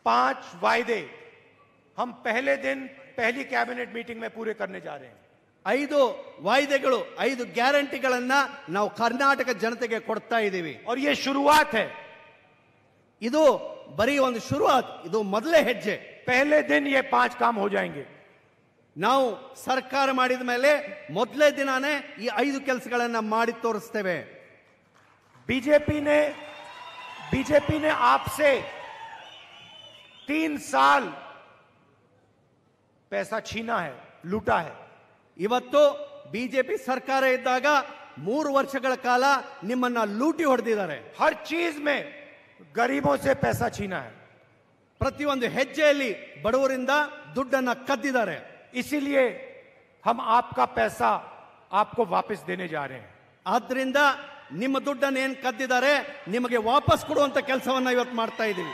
पांच वायदे हम पहले दिन पहली कैबिनेट मीटिंग में पूरे करने जा रहे हैं ಐದು ವಾಯ್ದೆಗಳು ಐದು ಗ್ಯಾರಂಟಿಗಳನ್ನ ನಾವು ಕರ್ನಾಟಕ ಜನತೆಗೆ ಕೊಡ್ತಾ ಇದ್ದೀವಿ और ये शुरुआत है ಇದು ಬರೀ ಒಂದು ಶುರುವಾತ್ ಇದು ಮೊದಲೇ ಹೆಜ್ಜೆ पहले दिन ये पांच काम हो जाएंगे ನಾವು ಸರ್ಕಾರ ಮಾಡಿದ ಮೇಲೆ ಮೊದಲೇ ದಿನಾನೇ ಈ ಐದು ಕೆಲಸಗಳನ್ನ ಮಾಡಿ ತೋರಿಸ್ತೇವೆ बीजेपी ने बीजेपी ने आपसे तीन साल पैसा छीना है लूटा है ಇವತ್ತು ಬಿಜೆಪಿ ಸರ್ಕಾರ ಇದ್ದಾಗ ಮೂರು ವರ್ಷಗಳ ಕಾಲ ನಿಮ್ಮನ್ನ ಲೂಟಿ ಹೊಡೆದಿದ್ದಾರೆ हर चीज में गरीबों से पैसा छीना है ಪ್ರತಿಯೊಂದು ಹೆಜ್ಜೆಯಲ್ಲಿ ಬಡವರಿಂದ ದುಡ್ಡನ್ನ ಕದ್ದಿದ್ದಾರೆ इसीलिए हम आपका पैसा आपको वापस देने जा रहे हैं ಆದ್ರಿಂದ ನಿಮ್ಮ ದುಡ್ಡನ್ನು ಏನ್ ಕದ್ದಿದ್ದಾರೆ ನಿಮಗೆ ವಾಪಸ್ ಕೊಡುವಂತ ಕೆಲಸವನ್ನ ಇವತ್ತು ಮಾಡ್ತಾ ಇದ್ದೀವಿ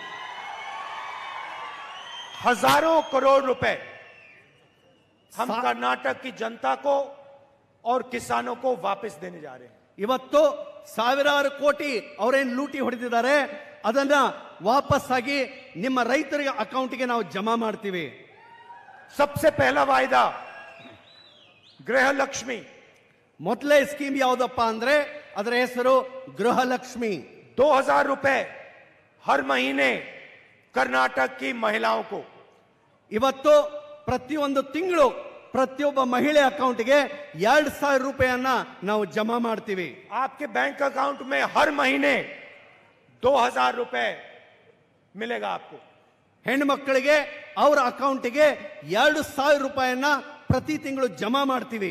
हजारों करोड़ रुपए हम सा- कर्नाटक की जनता को और किसानों को वापस देने जा रहे हैं ಇವತ್ತು ಸಾವಿರಾರು ಕೋಟಿ ಅವರೇನ್ ಲೂಟಿ ಹೊಡೆದಿದ್ದಾರೆ ಅದನ್ನ ವಾಪಸ್ ಆಗಿ ನಿಮ್ಮ ರೈತರಿಗೆ ಅಕೌಂಟ್ಗೆ ನಾವು ಜಮಾ ಮಾಡ್ತೀವಿ सबसे पहला वायदा गृह लक्ष्मी ಮೊದಲೇ ಸ್ಕೀಮ್ ಯಾವ್ದಪ್ಪ ಅಂದ್ರೆ ಅದರ ಹೆಸರು ಗೃಹಲಕ್ಷ್ಮಿ दो हजार रुपए हर महीने कर्नाटक की महिलाओं को ಇವತ್ತು ಪ್ರತಿಯೊಂದು ತಿಂಗಳು ಪ್ರತಿಯೊಬ್ಬ ಮಹಿಳೆ ಅಕೌಂಟ್ಗೆ ಎರಡು ಸಾವಿರ ರೂಪಾಯಿಯನ್ನ ನಾವು ಜಮಾ ಮಾಡ್ತೀವಿ आपके बैंक अकाउंट में हर महीने दो हजार रुपए मिलेगा आपको ಹೆಣ್ಮಕ್ಳಿಗೆ ಅವರ ಅಕೌಂಟಿಗೆ ಎರಡು ಸಾವಿರ ರೂಪಾಯಿಯನ್ನ ಪ್ರತಿ ತಿಂಗಳು ಜಮಾ ಮಾಡ್ತೀವಿ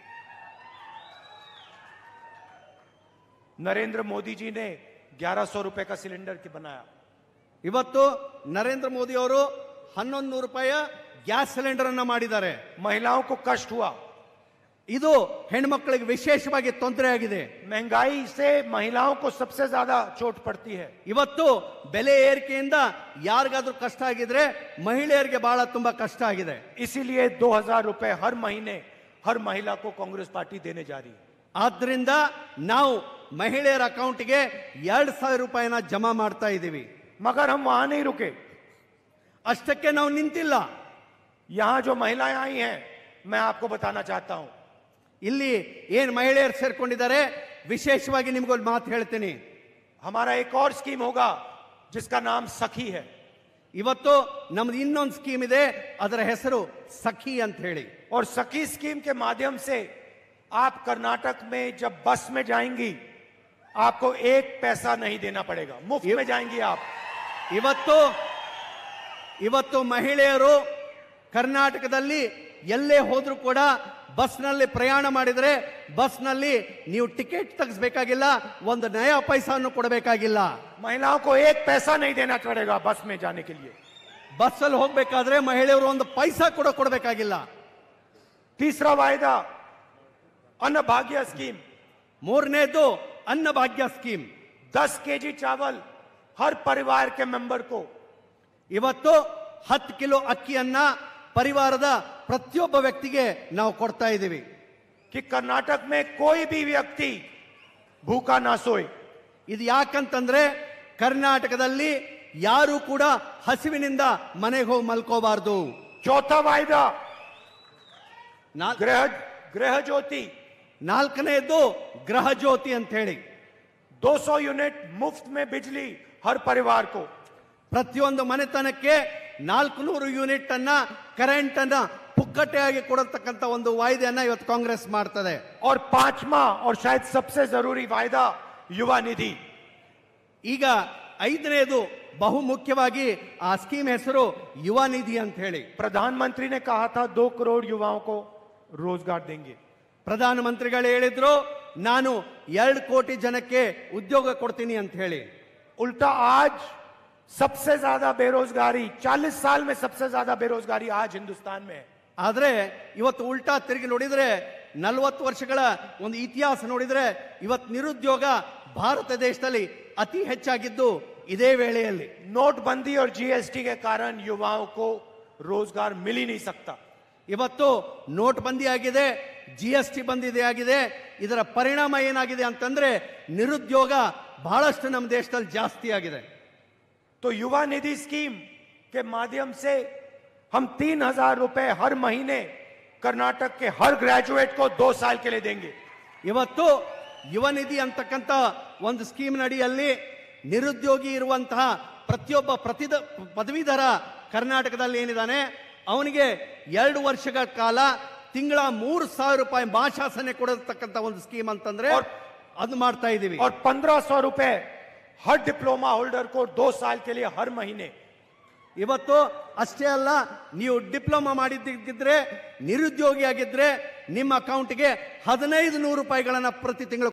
नरेंद्र मोदी जी ने ग्यारह सौ रुपए का सिलेंडर की बनाया ಇವತ್ತು ನರೇಂದ್ರ ಮೋದಿ ಅವರು ಹನ್ನೊಂದು ನೂರು ರೂಪಾಯಿಯ ಗ್ಯಾಸ್ ಸಿಲಿಂಡರ್ ಅನ್ನ ಮಾಡಿದ್ದಾರೆ महिलाओं को कष्ट हुआ ಇದು ಹೆಣ್ಮಕ್ಳಿಗೆ ವಿಶೇಷವಾಗಿ ತೊಂದರೆ ಆಗಿದೆ महंगाई से महिलाओं को सबसे ज्यादा चोट पड़ती है ಇವತ್ತು ಬೆಲೆ ಏರಿಕೆಯಿಂದ ಯಾರಿಗಾದ್ರೂ ಕಷ್ಟ ಆಗಿದ್ರೆ ಮಹಿಳೆಯರಿಗೆ ಬಹಳ ತುಂಬಾ ಕಷ್ಟ ಆಗಿದೆ इसीलिए दो हजार रुपए हर महीने हर महिला को कांग्रेस पार्टी देने जा रही है ಆದ್ರಿಂದ ನಾವು ಮಹಿಳೆಯರ ಅಕೌಂಟ್ಗೆ ಎರಡು ಸಾವಿರ ರೂಪಾಯಿನ ಜಮಾ ಮಾಡ್ತಾ ಇದ್ದೀವಿ मगर हम वहां नहीं रुके ಅಷ್ಟಕ್ಕೆ ನಾವು ನಿಂತಿಲ್ಲ यहां जो महिलाएं आई हैं मैं आपको बताना चाहता हूं ಇಲ್ಲಿ ಏನ್ ಮಹಿಳೆಯರು ಸೇರ್ಕೊಂಡಿದ್ದಾರೆ ವಿಶೇಷವಾಗಿ ನಿಮ್ಗೊಂದು ಮಾತು ಹೇಳ್ತೀನಿ हमारा एक और स्कीम होगा जिसका नाम सखी है ಇವತ್ತು ನಮ್ದು ಇನ್ನೊಂದು ಸ್ಕೀಮ್ ಇದೆ ಅದರ ಹೆಸರು ಸಖಿ ಅಂತ ಹೇಳಿ और सखी स्कीम के माध्यम से आप कर्नाटक में जब बस में जाएंगी आपको एक पैसा नहीं देना पड़ेगा मुफ्त में जाएंगी आप ಇವತ್ತು ಇವತ್ತು ಮಹಿಳೆಯರು ಕರ್ನಾಟಕದಲ್ಲಿ ಎಲ್ಲೇ ಹೋದ್ರೂ ಕೂಡ ಬಸ್ನಲ್ಲಿ ಪ್ರಯಾಣ ಮಾಡಿದ್ರೆ ಬಸ್ನಲ್ಲಿ ನೀವು ಟಿಕೆಟ್ ತೆಗಿಸ್ಬೇಕಾಗಿಲ್ಲ ಒಂದು ನಯ ಪೈಸಾನು ಕೊಡಬೇಕಾಗಿಲ್ಲ महिलाओं को एक पैसा नहीं देना पड़ेगा बस में जाने के लिए ಬಸ್ಸಲ್ಲಿ ಹೋಗ್ಬೇಕಾದ್ರೆ ಮಹಿಳೆಯರು ಒಂದು ಪೈಸಾ ಕೂಡ ಕೊಡಬೇಕಾಗಿಲ್ಲ तीसरा वायदा अन्न भाग्य स्कीम ಮೂರನೇದು ಅನ್ನಭಾಗ್ಯ ಸ್ಕೀಮ್ दस केजी चावल हर परिवार के मेंबर को ಇವತ್ತು ಹತ್ತು ಕಿಲೋ ಅಕ್ಕಿಯನ್ನ ಪರಿವಾರದ ಪ್ರತಿಯೊಬ್ಬ ವ್ಯಕ್ತಿಗೆ ನಾವು ಕೊಡ್ತಾ ಇದ್ದೀವಿ कि कर्नाटक में कोई भी व्यक्ति भूखा ना सोए ಇದು ಯಾಕಂತಂದ್ರೆ ಕರ್ನಾಟಕದಲ್ಲಿ ಯಾರು ಕೂಡ ಹಸಿವಿನಿಂದ ಮನೆಗೆ ಹೋಗಿ ಮಲ್ಕೋಬಾರ್ದು चौथा वायदा ನಾಲ್- गृह गृह ज्योति ನಾಲ್ಕನೆಯದು ಗೃಹ ಜ್ಯೋತಿ ಅಂತ ಹೇಳಿ 200 यूनिट मुफ्त में बिजली हर परिवार को ಪ್ರತಿಯೊಂದು ಮನೆತನಕ್ಕೆ ನಾಲ್ಕು ನೂರು ಯೂನಿಟ್ ಅನ್ನ ಕರೆಂಟ್ ಅನ್ನ ಪುಕ್ಕಟೆಯಾಗಿ ಕೊಡತಕ್ಕಂತ ಒಂದು ವಾಯ್ದೆಯನ್ನ ಇವತ್ತು ಕಾಂಗ್ರೆಸ್ ಮಾಡ್ತದೆ और पांचवा और शायद सबसे जरूरी वायदा युवा निधि ಈಗ ಐದನೇದು ಬಹು ಮುಖ್ಯವಾಗಿ ಆ ಸ್ಕೀಮ್ ಹೆಸರು ಯುವ ನಿಧಿ ಅಂತ ಹೇಳಿ प्रधानमंत्री ने कहा था दो करोड़ युवाओं को रोजगार देंगे ಪ್ರಧಾನಮಂತ್ರಿಗಳು ಹೇಳಿದ್ರು ನಾನು ಎರಡು ಕೋಟಿ ಜನಕ್ಕೆ ಉದ್ಯೋಗ ಕೊಡ್ತೀನಿ ಅಂತ ಹೇಳಿ उल्टा आज सबसे ज्यादा बेरोजगारी 40 साल में सबसे ज्यादा बेरोजगारी आज हिंदुस्तान में है ಆದ್ರೆ ಇವತ್ತು ಉಲ್ಟಾ ತಿರುಗಿ ನೋಡಿದ್ರೆ ನಲವತ್ತು ವರ್ಷಗಳ ಒಂದು ಇತಿಹಾಸ ನೋಡಿದ್ರೆ ಇವತ್ತು ನಿರುದ್ಯೋಗ ಭಾರತ ದೇಶದಲ್ಲಿ ಅತಿ ಹೆಚ್ಚಾಗಿದ್ದು ಇದೇ ವೇಳೆಯಲ್ಲಿ नोटबंदी और जीएसटी के कारण युवाओं को रोजगार मिल ही नहीं सकता ಇವತ್ತು ನೋಟ್ ಬಂದಿ ಆಗಿದೆ ಜಿ ಎಸ್ ಟಿ ಬಂದಿದೆ ಆಗಿದೆ ಇದರ ಪರಿಣಾಮ ಏನಾಗಿದೆ ಅಂತಂದ್ರೆ ನಿರುದ್ಯೋಗ ಬಹಳಷ್ಟು ನಮ್ಮ ದೇಶದಲ್ಲಿ ಜಾಸ್ತಿ ಆಗಿದೆ तो युवा निधि स्कीम के माध्यम से हम तीन हजार रुपए हर महीने कर्नाटक के हर ग्रेजुएट को दो साल के लिए देंगे ಇವತ್ತು ಯುವ ನಿಧಿ ಅಂತಕ್ಕಂಥ ಒಂದು ಸ್ಕೀಮ್ ಅಡಿಯಲ್ಲಿ ನಿರುದ್ಯೋಗಿ ಇರುವಂತಹ ಪ್ರತಿಯೊಬ್ಬ ಪ್ರತಿದ ಪದವೀಧರ ಕರ್ನಾಟಕದಲ್ಲಿ ಏನಿದ್ದಾನೆ ಅವನಿಗೆ ಎರಡು ವರ್ಷಗಳ ಕಾಲ ತಿಂಗಳ ಮೂರು ಸಾವಿರ ರೂಪಾಯಿ ಮಾಶಾಸನೆ ಕೊಡತಕ್ಕಂಥ ಒಂದು ಸ್ಕೀಮ್ ಅಂತಂದ್ರೆ और- ಅದು ಮಾಡ್ತಾ ಇದ್ದೀವಿ और पंद्रह सौ रुपए हर डिप्लोमा होल्डर को दो साल के लिए हर महीने ಇವತ್ತು ಅಷ್ಟೇ ಅಲ್ಲ ನೀವು ಡಿಪ್ಲೊಮಾ ಮಾಡಿದ್ದಿದ್ರೆ ನಿರುದ್ಯೋಗಿಯಾಗಿದ್ರೆ ನಿಮ್ಮ ಅಕೌಂಟ್ಗೆ ಹದಿನೈದು ನೂರು ರೂಪಾಯಿಗಳನ್ನ ಪ್ರತಿ ತಿಂಗಳು